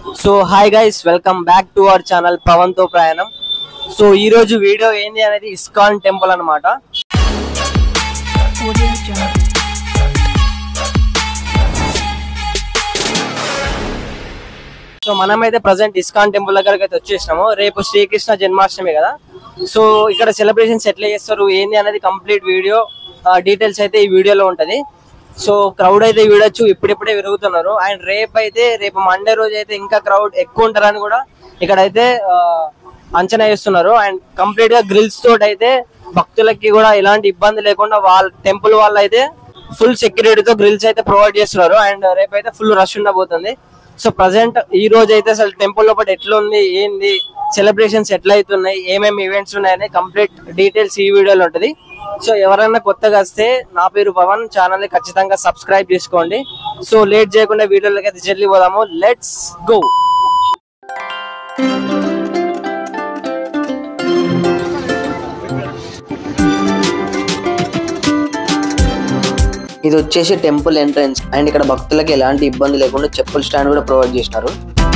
So hi guys welcome back to our channel Pavan తో ప్రయాణం so ఈ రోజు వీడియో ఏంది అనేది ఇస్కాన్ టెంపుల్ అన్నమాట Audio Jungle. సో మనమైతే ప్రజెంట్ ఇస్కాన్ టెంపుల్ దగ్గరకు అయితే వచ్చేసినాము రేపు శ్రీకృష్ణ జన్మాష్టమి కదా సో ఇక్కడ సెలబ్రేషన్స్ ఎట్లా చేస్తారు ఏంది అనేది కంప్లీట్ వీడియో డీటెయిల్స్ అయితే ఈ వీడియోలో ఉంటది సో క్రౌడ్ అయితే చూడొచ్చు ఇప్పుడిప్పుడే పెరుగుతున్నారు అండ్ రేపు అయితే రేపు మండే రోజు అయితే ఇంకా క్రౌడ్ ఎక్కువ ఉంటారని కూడా ఇక్కడైతే ఆ, అంచనా వేస్తున్నారు అండ్ కంప్లీట్ గా గ్రిల్స్ తోటి అయితే భక్తులకి కూడా ఎలాంటి ఇబ్బంది లేకుండా వాళ్ళ టెంపుల్ వాళ్ళు అయితే ఫుల్ సెక్యూరిటీతో గ్రిల్స్ అయితే ప్రొవైడ్ చేస్తున్నారు అండ్ రేపు అయితే ఫుల్ రష్ ఉండబోతుంది సో ప్రజెంట్ ఈ రోజు అయితే అసలు టెంపుల్ లోపల ఎట్లా ఉంది ఏంది సెలబ్రేషన్స్ ఎట్లా అవుతున్నాయి ఏమేమి ఈవెంట్స్ ఉన్నాయని కంప్లీట్ డీటెయిల్స్ ఈ వీడియోలో ఉంటది సో ఎవరైనా కొత్తగా వస్తే నా పేరు పవన్ ఛానల్ ని ఖచ్చితంగా సబ్స్క్రైబ్ చేసుకోండి సో లేట్ చేయకుండా వీడియోలోకి అయితే జల్లి పోదాము లెట్స్ గో ఇది వచ్చేసి టెంపుల్ ఎంట్రన్స్ అండ్ ఇక్కడ భక్తులకు ఎలాంటి ఇబ్బంది లేకుండా చెప్పుల స్టాండ్ కూడా ప్రొవైడ్ చేసినారు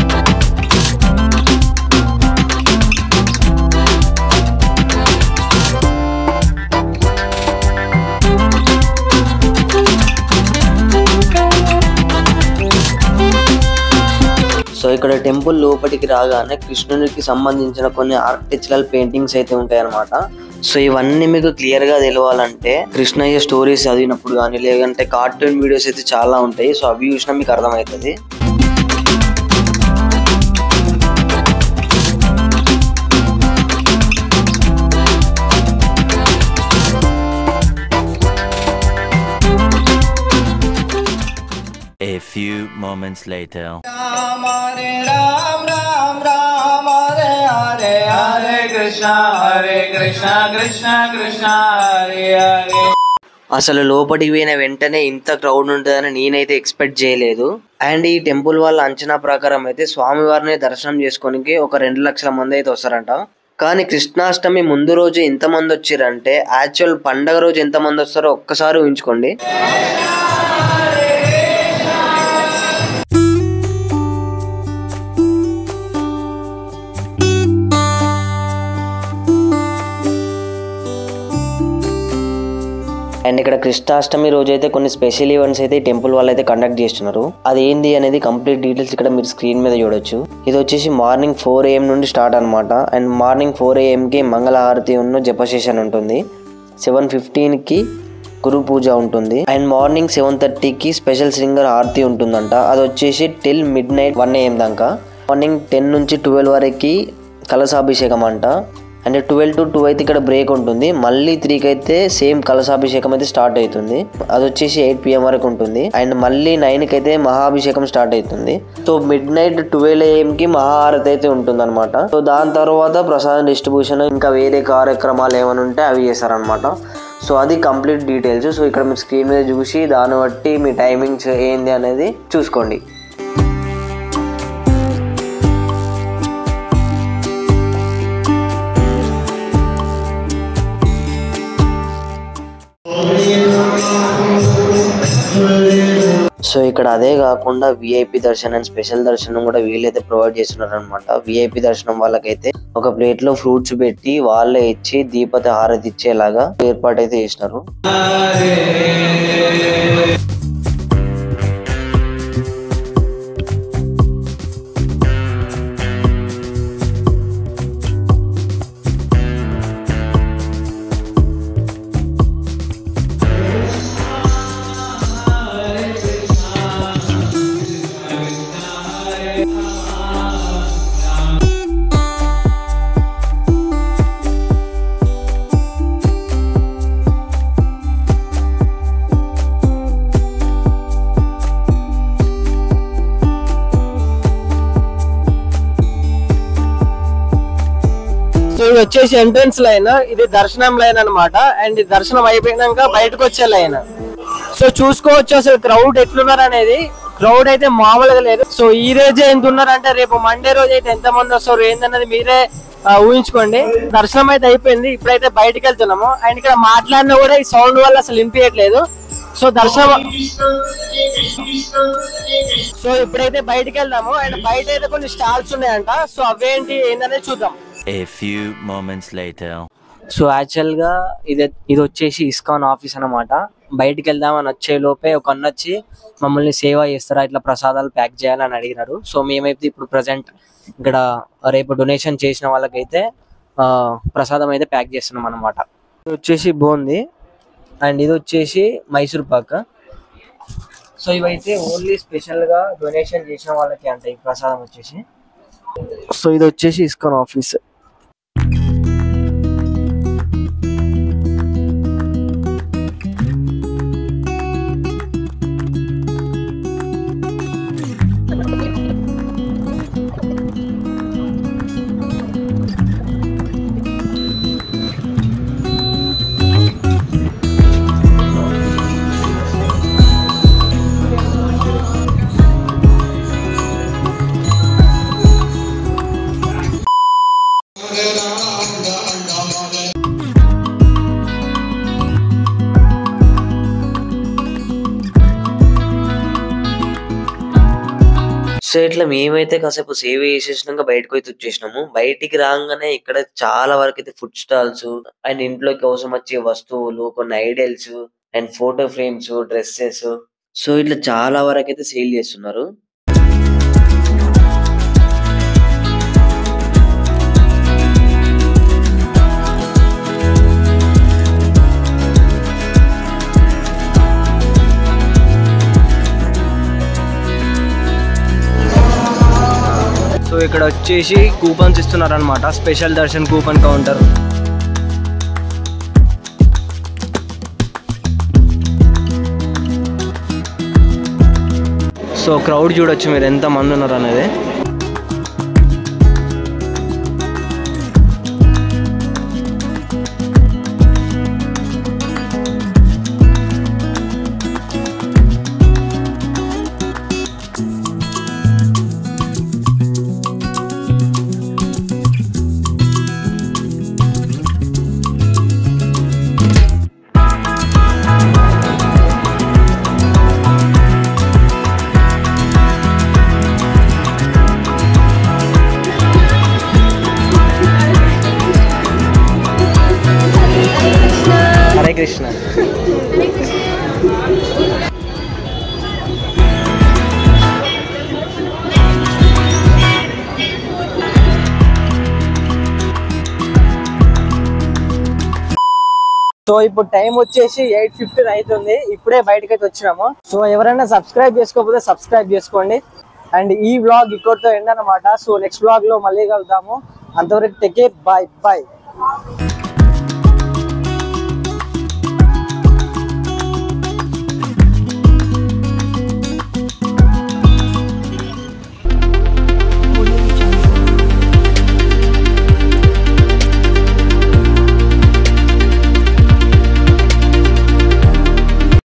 సో ఇక్కడ టెంపుల్ లోపలికి రాగానే కృష్ణునికి సంబంధించిన కొన్ని ఆర్కిటెక్చరల్ పెయింటింగ్స్ అయితే ఉంటాయన్నమాట సో ఇవన్నీ మీకు క్లియర్ గా తెలియాలంటే కృష్ణయ్య స్టోరీస్ చదివినప్పుడు కానీ లేదంటే కార్టూన్ వీడియోస్ అయితే చాలా ఉంటాయి సో అవి చూసినా మీకు అర్థమవుతుంది A few moments later. Ram हरे राम राम राम हरे हरे हरे कृष्णा हरे कृष्णा कृष्णा कृष्णा हरे हरे అసలు లోపలికి పోయిన వెంటనే ఇంత క్రౌడ్ ఉంటుందని నేనైతే ఎక్స్పెక్ట్ చేయలేదు అండ్ ఈ టెంపుల్ వాళ్ళ అంచనా ప్రకారం అయితే స్వామివారిని దర్శనం చేసుకోనికి ఒక రెండు లక్షల మంది అయితే వస్తారంట కానీ కృష్ణాష్టమి ముందు రోజు ఎంత మంది వచ్చిరంటే యాక్చువల్ పండగ రోజు ఎంత మంది వస్తారో ఒక్కసారి ఊహించుకోండి అండ్ ఇక్కడ కృష్ణాష్టమి రోజు అయితే కొన్ని స్పెషల్ ఈవెంట్స్ అయితే ఈ టెంపుల్ వాళ్ళు అయితే కండక్ట్ చేస్తున్నారు అది ఏంది అనేది కంప్లీట్ డీటెయిల్స్ ఇక్కడ మీరు స్క్రీన్ మీద చూడొచ్చు ఇది వచ్చేసి మార్నింగ్ ఫోర్ ఏఎం నుండి స్టార్ట్ అనమాట అండ్ మార్నింగ్ ఫోర్ కి మంగళహారతి ఉన్న జపశేషన్ ఉంటుంది సెవెన్ కి గురు పూజ ఉంటుంది అండ్ మార్నింగ్ సెవెన్ థర్టీకి స్పెషల్ సింగర్ హారతి ఉంటుందంట అది వచ్చేసి till midnight one AM దాకా మార్నింగ్ టెన్ నుంచి ట్వెల్వ్ వరకు కలశాభిషేకం అంట అంటే ట్వెల్వ్ టు టూ అయితే ఇక్కడ బ్రేక్ ఉంటుంది మళ్ళీ త్రీకి అయితే సేమ్ కలశాభిషేకం అయితే స్టార్ట్ అవుతుంది అది వచ్చేసి ఎయిట్ పిఎం వరకు ఉంటుంది అండ్ మళ్ళీ నైన్ కి అయితే మహాభిషేకం స్టార్ట్ అవుతుంది so midnight twelve AM కి మహాహారతి అయితే ఉంటుంది అనమాట సో దాని తర్వాత ప్రసాదం డిస్ట్రిబ్యూషన్ ఇంకా వేరే కార్యక్రమాలు ఏమైనా ఉంటే అవి చేస్తారనమాట సో అది కంప్లీట్ డీటెయిల్స్ సో ఇక్కడ మీరు స్క్రీన్ మీద చూసి దాన్ని బట్టి మీ టైమింగ్స్ ఏంది అనేది చూసుకోండి సో ఇక్కడ అదే కాకుండా విఐపి దర్శనం స్పెషల్ దర్శనం కూడా వీళ్ళైతే ప్రొవైడ్ చేస్తున్నారు అనమాట విఐపి దర్శనం వాళ్ళకైతే ఒక ప్లేట్ లో ఫ్రూట్స్ పెట్టి వాళ్ళే ఇచ్చి దీపత హారతి ఇచ్చేలాగా ఏర్పాటు అయితే చేసినారు సో ఇది వచ్చేసి ఎంట్రన్స్ లైన్ ఇది దర్శనం లైన్ అన్నమాట అండ్ ఇది దర్శనం అయిపోయినాక బయటకు వచ్చే లైన్ సో చూసుకోవచ్చు అసలు క్రౌడ్ ఎట్లున్నారు అనేది క్రౌడ్ అయితే మామూలుగా లేదు సో ఈ రోజు ఎంత ఉన్నారంటే రేపు మండే రోజు అయితే ఎంత మంది వస్తారు ఏందన్నది మీరే ఆ, ఊహించుకోండి దర్శనం అయితే అయిపోయింది ఇప్పుడైతే బయటకు వెళ్తున్నాము అండ్ ఇక్కడ మాట్లాడినా కూడా ఈ సౌండ్ వల్ల అసలు వినిపించట్లేదు సో దర్శనం సో ఇప్పుడైతే బయటికి వెళ్దాము అండ్ బయట అయితే కొన్ని స్టాల్స్ ఉన్నాయంట సో అవేంటి ఏంటనేది చూద్దాం A few moments later. So actual గా ఇది ఇది వచ్చేసి ఇస్కాన్ ఆఫీస్ అన్నమాట బయటికి వెళ్దామని వచ్చే లోపే ఒక అన్న వచ్చి మమ్మల్ని సేవ చేస్తారా ఇట్లా ప్రసాదాలు ప్యాక్ చేయాలని అడిగినారు సో మేమైతే ఇప్పుడు ప్రజెంట్ ఇక్కడ రేపు డొనేషన్ చేసిన వాళ్ళకైతే ఆ, ప్రసాదం అయితే ప్యాక్ చేస్తున్నాం అన్నమాట ఇది వచ్చేసి బోంది అండ్ ఇది వచ్చేసి మైసూర్ పాక్ సో ఇవైతే ఓన్లీ స్పెషల్ గా డొనేషన్ చేసిన వాళ్ళకి అంట ఈ ప్రసాదం వచ్చేసి సో ఇది వచ్చేసి ఇస్కాన్ ఆఫీస్ సో ఇట్లా మేమైతే కాసేపు సేవ్ చేసేసినాక బయటకు అయితే వచ్చేసినాము బయటికి రాగానే ఇక్కడ చాలా వరకు అయితే ఫుడ్ స్టాల్స్ అండ్ ఇంట్లోకి అవసరం వచ్చే వస్తువులు కొన్ని idols and photo frames dresses so ఇట్లా చాలా వరకు అయితే సేల్ చేస్తున్నారు సో ఇక్కడ వచ్చేసి కూపన్స్ ఇస్తున్నారు అనమాట special darshan coupon counter so crowd చూడొచ్చు మీరు ఎంత మంది ఉన్నారు అనేది హరే కృష్ణ సో ఇప్పుడు టైం వచ్చేసి ఎయిట్ ఫిఫ్టీన్ అవుతుంది ఇప్పుడే బయటకి అయితే వచ్చినాము సో ఎవరైనా సబ్స్క్రైబ్ చేసుకోకపోతే సబ్స్క్రైబ్ చేసుకోండి అండ్ ఈ వ్లాగ్ ఇక్కడితో ఎండ్ అనమాట సో నెక్స్ట్ వ్లాగ్ లో మళ్ళీ కలుద్దాము అంతవరకు టెక్ కేర్ బాయ్ బాయ్